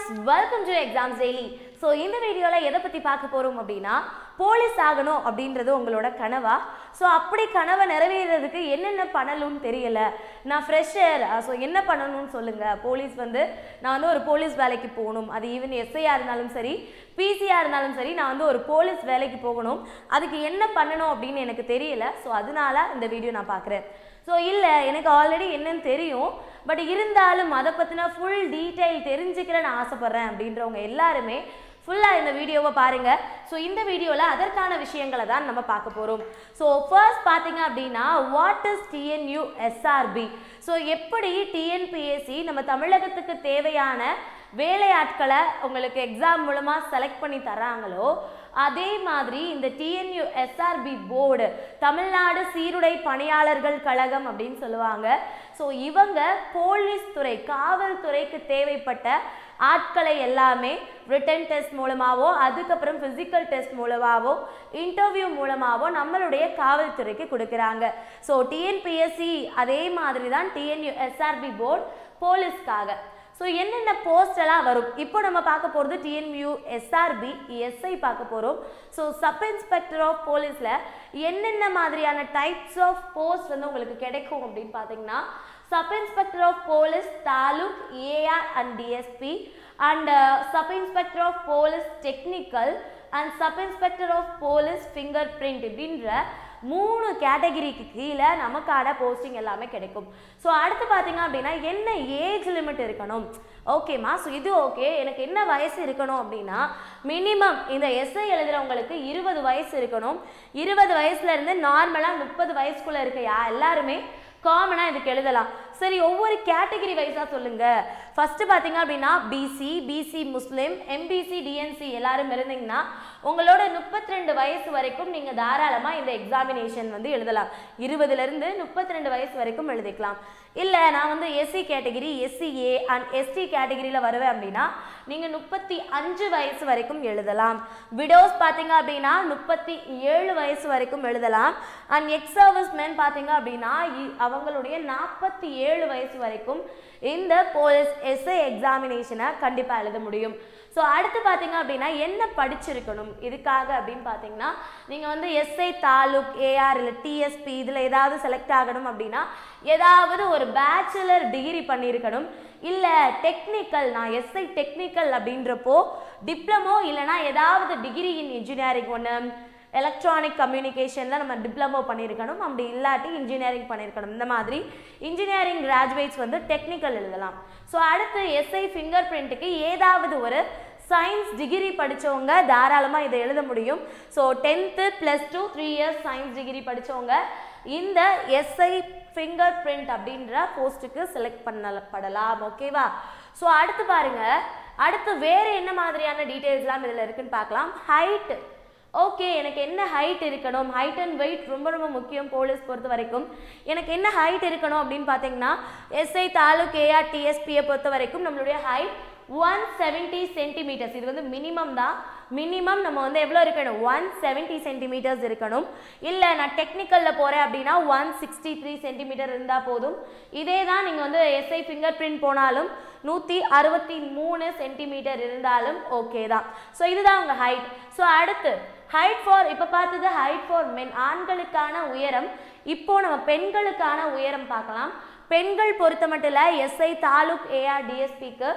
welcome to exams daily so இந்த வீடியோவில் எதை பற்றி பார்க்க போகிறோம் அப்படின்னா போலீஸ் ஆகணும் அப்படின்றது உங்களோட கனவா ஸோ அப்படி கனவை நிறைவேறதுக்கு என்னென்ன பண்ணணும்னு தெரியல நான் ஃப்ரெஷர் ஸோ என்ன பண்ணணும்னு சொல்லுங்கள் போலீஸ் வந்து நான் வந்து ஒரு போலீஸ் வேலைக்கு போகணும் அது ஈவன் எஸ்ஐயாக இருந்தாலும் சரி பிசியாக இருந்தாலும் சரி நான் வந்து ஒரு போலீஸ் வேலைக்கு போகணும் அதுக்கு என்ன பண்ணணும் அப்படின்னு எனக்கு தெரியல ஸோ அதனால இந்த வீடியோ நான் பார்க்குறேன் ஸோ இல்லை எனக்கு ஆல்ரெடி என்னன்னு தெரியும் பட் இருந்தாலும் அதை பற்றின ஃபுல் டீட்டெயில் தெரிஞ்சுக்கிற நான் ஆசைப்பட்றேன் அப்படின்றவங்க எல்லாருமே ஃபுல்லாக இந்த வீடியோவை பாருங்கள் ஸோ இந்த வீடியோவில் அதற்கான விஷயங்களை தான் நம்ம பார்க்க போகிறோம் ஸோ ஃபர்ஸ்ட் பார்த்தீங்க அப்படின்னா what is TNUSRB so எப்படி டிஎன்பிஎஸ்சி நம்ம தமிழகத்துக்கு தேவையான வேலையாட்களை உங்களுக்கு எக்ஸாம் மூலமாக செலக்ட் பண்ணி தராங்களோ அதே மாதிரி இந்த டிஎன்யூ எஸ்ஆர்பி போர்டு தமிழ்நாடு சீருடை பணியாளர்கள் கழகம் அப்படின்னு சொல்லுவாங்க ஸோ இவங்க போலீஸ் துறை காவல்துறைக்கு தேவைப்பட்ட ஆட்களை எல்லாமே ரிட்டன் டெஸ்ட் மூலமாவோ அதுக்கப்புறம் ஃபிசிக்கல் டெஸ்ட் மூலமாவோ இன்டர்வியூ மூலமாவோ நம்மளுடைய காவல்துறைக்கு கொடுக்குறாங்க ஸோ டிஎன்பிஎஸ்சி அதே மாதிரி தான் டிஎன்யூ எஸ்ஆர்பி போர்டு போலீஸ்க்காக ஸோ என்னென்ன போஸ்ட் எல்லாம் வரும் இப்போ நம்ம பார்க்க போகிறது டிஎன்வியூ எஸ்ஆர்பி எஸ்ஐ பார்க்க போகிறோம் ஸோ சப் இன்ஸ்பெக்டர் ஆஃப் போலீஸில் என்னென்ன மாதிரியான டைப்ஸ் ஆஃப் போஸ்ட் வந்து உங்களுக்கு கிடைக்கும் அப்படின்னு பார்த்தீங்கன்னா sub inspector of police taluk AR and DSP and sub inspector of police technical and sub inspector of police finger print இப்படின்ற மூணு கேட்டகிரிக்கு கீழே நமக்கான போஸ்டிங் எல்லாமே கிடைக்கும் ஸோ அடுத்து பார்த்தீங்க அப்படின்னா என்ன ஏஜ் லிமிட் இருக்கணும் ஓகேம்மா ஸோ இது ஓகே எனக்கு என்ன வயசு இருக்கணும் அப்படின்னா மினிமம் இந்த எஸ்ஐ எழுதுறவங்களுக்கு இருபது வயசு இருக்கணும் இருபது வயசுலேருந்து நார்மலாக முப்பது வயசுக்குள்ளே இருக்க யா எல்லாருமே காமனாக இதுக்கு எழுதலாம் சரி ஒவ்வொரு கேட்டகரி வைஸாக சொல்லுங்கள் ஃபஸ்ட்டு பார்த்தீங்க அப்படின்னா BC BC Muslim MBC DNC எல்லாரும் இருந்தீங்கன்னா உங்களோட முப்பத்தி ரெண்டு வயசு வரைக்கும் நீங்கள் தாராளமாக இந்த எக்ஸாமினேஷன் வந்து எழுதலாம் இருபதுலேருந்து முப்பத்தி ரெண்டு வயசு வரைக்கும் எழுதிக்கலாம் இல்லை நான் வந்து SC category SCA and ST கேட்டகிரியில் வருவேன் அப்படின்னா நீங்கள் முப்பத்தி அஞ்சு வயசு வரைக்கும் எழுதலாம் விடோஸ் பார்த்தீங்க அப்படின்னா முப்பத்தி ஏழு வயசு வரைக்கும் எழுதலாம் அண்ட் எக்ஸ் சர்வீஸ் மேன் பார்த்தீங்க அப்படின்னா இ- அவங்களுடைய நாற்பத்தி ஏழு வயசு வரைக்கும் இந்த போலீஸ் எஸ்ஐ எக்ஸாமினேஷனை கண்டிப்பாக எழுத முடியும் ஸோ அடுத்து பார்த்தீங்க அப்படின்னா என்ன படிச்சிருக்கணும் இதுக்காக அப்படின்னு பார்த்தீங்கன்னா நீங்கள் வந்து எஸ்ஐ தாலுக் ஏஆர் இல்லை டிஎஸ்பி இதில் ஏதாவது செலக்ட் ஆகணும் அப்படின்னா ஏதாவது ஒரு பேச்சுலர் டிகிரி பண்ணியிருக்கணும் இல்லை டெக்னிக்கல் நான் எஸ்ஐ டெக்னிக்கல் அப்படின்றப்போ டிப்ளமோ இல்லைனா ஏதாவது டிகிரி இன் இன்ஜினியரிங் ஒன்று எலக்ட்ரானிக் கம்யூனிகேஷனில் நம்ம டிப்ளமோ பண்ணியிருக்கணும் அப்படி இல்லாட்டி இன்ஜினியரிங் பண்ணியிருக்கணும் இந்த மாதிரி இன்ஜினியரிங் கிராஜுவேட்ஸ் வந்து டெக்னிக்கல் எழுதலாம் ஸோ அடுத்து எஸ்ஐ ஃபிங்கர் பிரிண்ட்டுக்கு ஏதாவது ஒரு சயின்ஸ் டிகிரி படித்தவங்க தாராளமாக இதை எழுத முடியும் so tenth plus two three years science degree படித்தவங்க இந்த எஸ்ஐ ஃபிங்கர் பிரிண்ட் அப்படின்ற போஸ்ட்டுக்கு செலக்ட் பண்ணப்படலாம் ஓகேவா ஸோ அடுத்து பாருங்க அடுத்து வேறு என்ன மாதிரியான டீட்டெயில்ஸ்லாம் இதில் இருக்குன்னு பார்க்கலாம் ஹைட் ஓகே எனக்கு என்ன ஹைட் இருக்கணும் ஹைட் அண்ட் வெயிட் ரொம்ப ரொம்ப முக்கியம் போலீஸ் பொறுத்த வரைக்கும் எனக்கு என்ன ஹைட் இருக்கணும் அப்படின்னு பார்த்தீங்கன்னா எஸ்ஐ தாலுக் ஏஆர் டிஎஸ்பியை பொறுத்த வரைக்கும் நம்மளுடைய ஹைட் ஒன் செவன்ட்டி சென்டிமீட்டர்ஸ் இது வந்து மினிமம் தான் மினிமம் நம்ம வந்து எவ்வளோ இருக்கணும் ஒன் செவன்ட்டி சென்டிமீட்டர்ஸ் இருக்கணும் இல்லை நான் டெக்னிக்கலில் போகிறேன் அப்படின்னா ஒன் சிக்ஸ்டி த்ரீ சென்டிமீட்டர் இருந்தால் போதும் இதே தான் நீங்கள் வந்து எஸ்ஐ ஃபிங்கர் பிரிண்ட் போனாலும் நூற்றி அறுபத்தி மூணு சென்டிமீட்டர் இருந்தாலும் ஓகே தான் ஸோ இதுதான் உங்கள் ஹைட் ஸோ அடுத்து ஹைட் ஃபார் இப்போ பார்த்தது ஹைட் ஃபார் மென் ஆண்களுக்கான உயரம் இப்போ நம்ம பெண்களுக்கான உயரம் பார்க்கலாம் பெண்கள் பொறுத்த மட்டும் இல்லை எஸ்ஐ தாலுக் ஏஆர் டிஎஸ்பிக்கு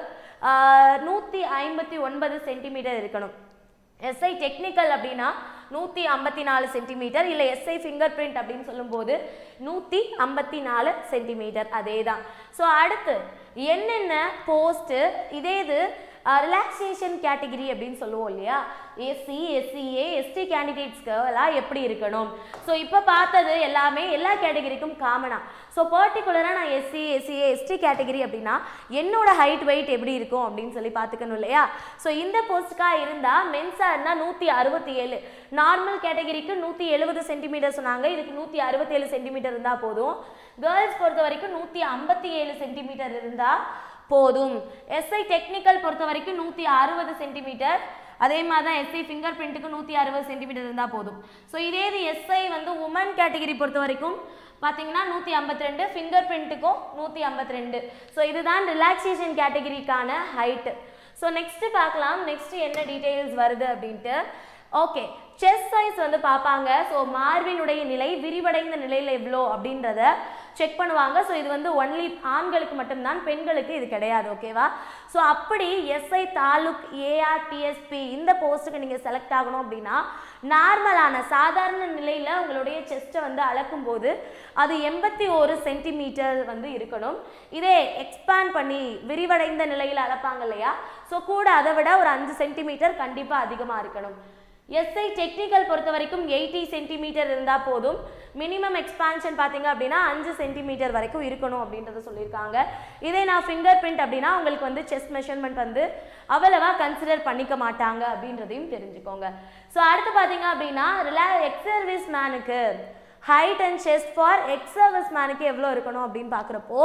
நூற்றி ஐம்பத்தி ஒன்பது சென்டிமீட்டர் இருக்கணும் எஸ்ஐ டெக்னிக்கல் அப்படின்னா நூற்றி ஐம்பத்தி நாலு சென்டிமீட்டர் இல்லை எஸ்ஐ ஃபிங்கர் பிரிண்ட் அப்படின்னு சொல்லும்போது நூற்றி ஐம்பத்தி நாலு சென்டிமீட்டர் அதே தான் ஸோ அடுத்து என்னென்ன போஸ்ட்டு இதே இது ரிலாக்ஸேஷன் கேட்டகிரி அப்படின்னு சொல்லுவோம் இல்லையா எஸ்சி எஸ்சிஏ எஸ்டி கேண்டிடேட்ஸ்க்கு எல்லாம் எப்படி இருக்கணும் ஸோ இப்போ பார்த்தது எல்லாமே எல்லா கேட்டகிரிக்கும் காமனாக ஸோ பர்டிகுலராக நான் எஸ்சி எஸ்சிஏ எஸ்டி கேட்டகிரி அப்படின்னா என்னோட ஹைட் வெயிட் எப்படி இருக்கும் அப்படின்னு சொல்லி பார்த்துக்கணும் இல்லையா ஸோ இந்த போஸ்ட்டுக்காக இருந்தால் மென்ஸாக இருந்தால் நூற்றி அறுபத்தி ஏழு நார்மல் கேட்டகிரிக்கு நூற்றி எழுபது சென்டிமீட்டர் சொன்னாங்க இதுக்கு நூற்றி அறுபத்தேழு சென்டிமீட்டர் இருந்தால் போதும் கேர்ள்ஸ் பொறுத்த வரைக்கும் நூற்றி ஐம்பத்தி ஏழு சென்டிமீட்டர் இருந்தால் போதும் எஸ்ஐ டெக்னிக்கல் பொறுத்த வரைக்கும் நூற்றி அறுபது சென்டிமீட்டர் அதே மாதிரி தான் எஸ்ஐ ஃபிங்கர் பிரிண்ட்டுக்கு நூற்றி அறுபது சென்டிமீட்டர் இருந்தால் போதும் ஸோ இதே இது எஸ்ஐ வந்து உமன் கேட்டகிரி பொறுத்த வரைக்கும் பார்த்தீங்கன்னா நூற்றி ஐம்பத்தி ரெண்டு ஃபிங்கர் பிரிண்ட்டுக்கும் நூற்றி ஐம்பத்தி ரெண்டு ஸோ இதுதான் ரிலாக்ஸேஷன் கேட்டகிரிக்கான ஹைட்டு ஸோ நெக்ஸ்ட் பார்க்கலாம் நெக்ஸ்ட் என்ன டீடைல்ஸ் வருது அப்படின்ட்டு ஓகே செஸ் சைஸ் வந்து பார்ப்பாங்க ஸோ மார்பினுடைய நிலை விரிவடைந்த நிலையில் எவ்வளோ அப்படின்றத செக் பண்ணுவாங்க ஸோ இது வந்து ஒன்லி ஆண்களுக்கு மட்டும்தான் பெண்களுக்கு இது கிடையாது ஓகேவா ஸோ அப்படி எஸ்ஐ தாலுக் ஏஆர்டிஎஸ்பி இந்த போஸ்ட்டுக்கு நீங்கள் செலக்ட் ஆகணும் அப்படின்னா நார்மலான சாதாரண நிலையில் உங்களுடைய செஸ்ட்டை வந்து அளக்கும் போது அது எண்பத்தி ஒரு சென்டிமீட்டர் வந்து இருக்கணும் இதே எக்ஸ்பேண்ட் பண்ணி விரிவடைந்த நிலையில் அளப்பாங்க இல்லையா ஸோ கூட அதை விட ஒரு அஞ்சு சென்டிமீட்டர் கண்டிப்பாக அதிகமாக இருக்கணும் எஸ்ஐ டெக்னிக்கல் பொறுத்த வரைக்கும் எயிட்டி சென்டிமீட்டர் இருந்தால் போதும் மினிமம் எக்ஸ்பான்ஷன் பார்த்தீங்க அப்படின்னா அஞ்சு சென்டிமீட்டர் வரைக்கும் இருக்கணும் அப்படின்றத சொல்லியிருக்காங்க இதே நான் ஃபிங்கர் பிரிண்ட் அப்படின்னா உங்களுக்கு வந்து செஸ்ட் மெஷர்மெண்ட் வந்து அவ்வளவா கன்சிடர் பண்ணிக்க மாட்டாங்க அப்படின்றதையும் தெரிஞ்சுக்கோங்க ஸோ அடுத்து பார்த்தீங்க அப்படின்னா ரிலா எக்ஸ் சர்வீஸ் மேனுக்கு height and chest for ex service மேனுக்கு எவ்வளோ இருக்கணும் அப்படின்னு பார்க்குறப்போ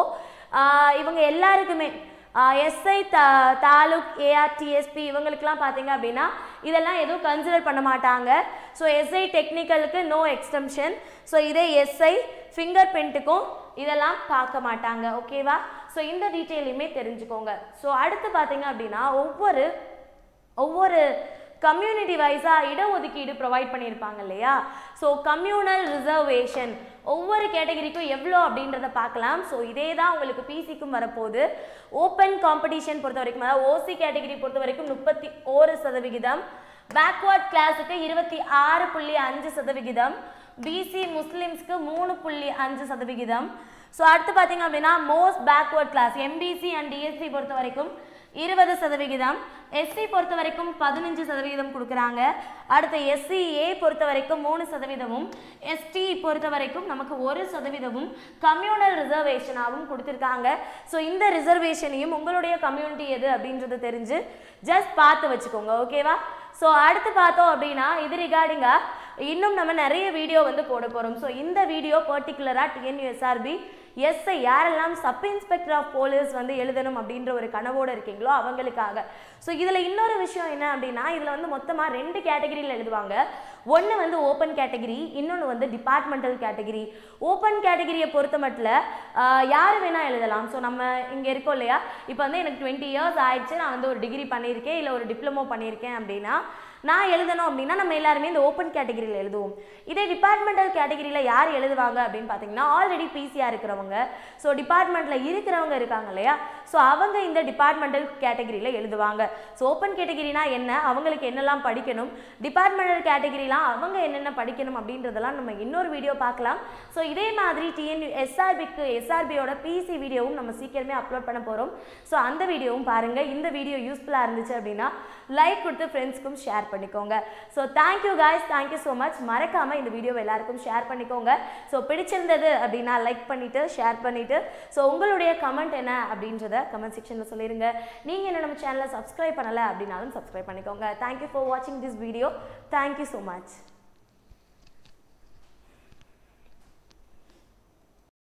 இவங்க எல்லாருக்குமே எஸ்ஐ த தாலுக் ஏஆர்டிஎஸ்பி இவங்களுக்குலாம் பார்த்தீங்க அப்படின்னா இதெல்லாம் எதுவும் கன்சிடர் பண்ண மாட்டாங்க ஸோ எஸ்ஐ டெக்னிக்கலுக்கு நோ எக்ஸ்டென்ஷன் ஸோ இதே எஸ்ஐ ஃபிங்கர் பிரிண்ட்டுக்கும் இதெல்லாம் பார்க்க மாட்டாங்க ஓகேவா ஸோ இந்த டீட்டெயிலையுமே தெரிஞ்சுக்கோங்க ஸோ அடுத்து பார்த்தீங்க அப்படின்னா ஒவ்வொரு ஒவ்வொரு கம்யூனிட்டி வைஸாக இடஒதுக்கீடு ப்ரொவைட் பண்ணியிருப்பாங்க இல்லையா ஸோ கம்யூனல் ரிசர்வேஷன் ஒவ்வொரு கேட்டகரிக்கும் எவ்வளோ அப்படின்றத பார்க்கலாம் ஸோ இதே தான் உங்களுக்கு பிசிக்கும் வரப்போகுது ஓப்பன் காம்படிஷன் பொறுத்த வரைக்கும் அதாவது ஓசி கேட்டகரி பொறுத்த வரைக்கும் முப்பத்தி ஓரு சதவிகிதம் பேக்வர்ட் கிளாஸுக்கு இருபத்தி ஆறு புள்ளி அஞ்சு சதவிகிதம் பிசி முஸ்லிம்ஸ்க்கு மூணு புள்ளி அஞ்சு சதவிகிதம் ஸோ அடுத்து பார்த்தீங்க அப்படின்னா most backward class MBC and DSC பொறுத்த வரைக்கும் இருபது சதவிகிதம் எஸ்சி பொறுத்த வரைக்கும் பதினஞ்சு சதவிகிதம் கொடுக்குறாங்க அடுத்து எஸ்சிஏ பொறுத்த வரைக்கும் மூணு சதவீதமும் எஸ்டி பொறுத்த வரைக்கும் நமக்கு ஒரு சதவீதமும் கம்யூனல் ரிசர்வேஷனாகவும் கொடுத்துருக்காங்க ஸோ இந்த ரிசர்வேஷனையும் உங்களுடைய கம்யூனிட்டி எது அப்படின்றது தெரிஞ்சு ஜஸ்ட் பார்த்து வச்சுக்கோங்க ஓகேவா ஸோ அடுத்து பார்த்தோம் அப்படின்னா இது ரிகார்டிங்காக இன்னும் நம்ம நிறைய வீடியோ வந்து போட போகிறோம் ஸோ இந்த வீடியோ பர்டிகுலராக டிஎன்யூஎஸ்ஆர்பி எஸ்ஐ யாரெல்லாம் சப் இன்ஸ்பெக்டர் ஆஃப் போலீஸ் வந்து எழுதணும் அப்படின்ற ஒரு கனவோடு இருக்கீங்களோ அவங்களுக்காக ஸோ இதில் இன்னொரு விஷயம் என்ன அப்படின்னா இதில் வந்து மொத்தமாக ரெண்டு கேட்டகரியில் எழுதுவாங்க ஒன்று வந்து ஓப்பன் கேட்டகிரி இன்னொன்று வந்து டிபார்ட்மெண்டல் கேட்டகிரி ஓப்பன் கேட்டகிரியை பொறுத்த மட்டும் யார் வேணால் எழுதலாம் ஸோ நம்ம இங்கே இருக்கோம் இல்லையா இப்போ வந்து எனக்கு டுவெண்ட்டி இயர்ஸ் ஆயிடுச்சு நான் வந்து ஒரு டிகிரி பண்ணியிருக்கேன் இல்லை ஒரு டிப்ளமோ பண்ணியிருக்கேன் அப்படின்னா நான் எழுதணும் அப்படின்னா நம்ம எல்லாருமே இந்த ஓப்பன் கேட்டகிரியில் எழுதுவோம் இதே டிபார்ட்மெண்டல் கேட்டகிரியில் யார் எழுதுவாங்க அப்படின்னு பார்த்தீங்கன்னா ஆல்ரெடி பிசியாக இருக்கிறவங்க ஸோ டிபார்ட்மெண்ட்டில் இருக்கிறவங்க இருக்காங்க இல்லையா ஸோ அவங்க இந்த டிபார்ட்மெண்டல் கேட்டகிரியில் எழுதுவாங்க ஸோ ஓப்பன் கேட்டகிரினா என்ன அவங்களுக்கு என்னெல்லாம் படிக்கணும் டிபார்ட்மெண்டல் கேட்டகிரிலாம் அவங்க என்னென்ன படிக்கணும் அப்படின்றதெல்லாம் நம்ம இன்னொரு வீடியோ பார்க்கலாம் ஸோ இதே மாதிரி டிஎன் எஸ்ஆர்பிக்கு எஸ்ஆர்பியோட பிசி வீடியோவும் நம்ம சீக்கிரமே அப்லோட் பண்ண போகிறோம் ஸோ அந்த வீடியோவும் பாருங்கள் இந்த வீடியோ யூஸ்ஃபுல்லாக இருந்துச்சு அப்படின்னா லைக் கொடுத்து ஃப்ரெண்ட்ஸ்க்கும் ஷேர் பண்ணிக்கோங்க so thank you guys thank you so much மறக்காமல் இந்த வீடியோவை எல்லாருக்கும் ஷேர் பண்ணிக்கோங்க ஸோ பிடிச்சிருந்தது அப்படின்னா லைக் பண்ணிவிட்டு ஷேர் பண்ணிவிட்டு ஸோ உங்களுடைய கமெண்ட் என்ன அப்படின்றத கமெண்ட் செக்ஷனில் சொல்லிடுங்க நீங்கள் என்ன நம்ம சேனலை சப்ஸ்கிரைப் பண்ணலை அப்படின்னாலும் சப்ஸ்கிரைப் பண்ணிக்கோங்க தேங்க்யூ ஃபார் வாட்சிங் this video thank you so much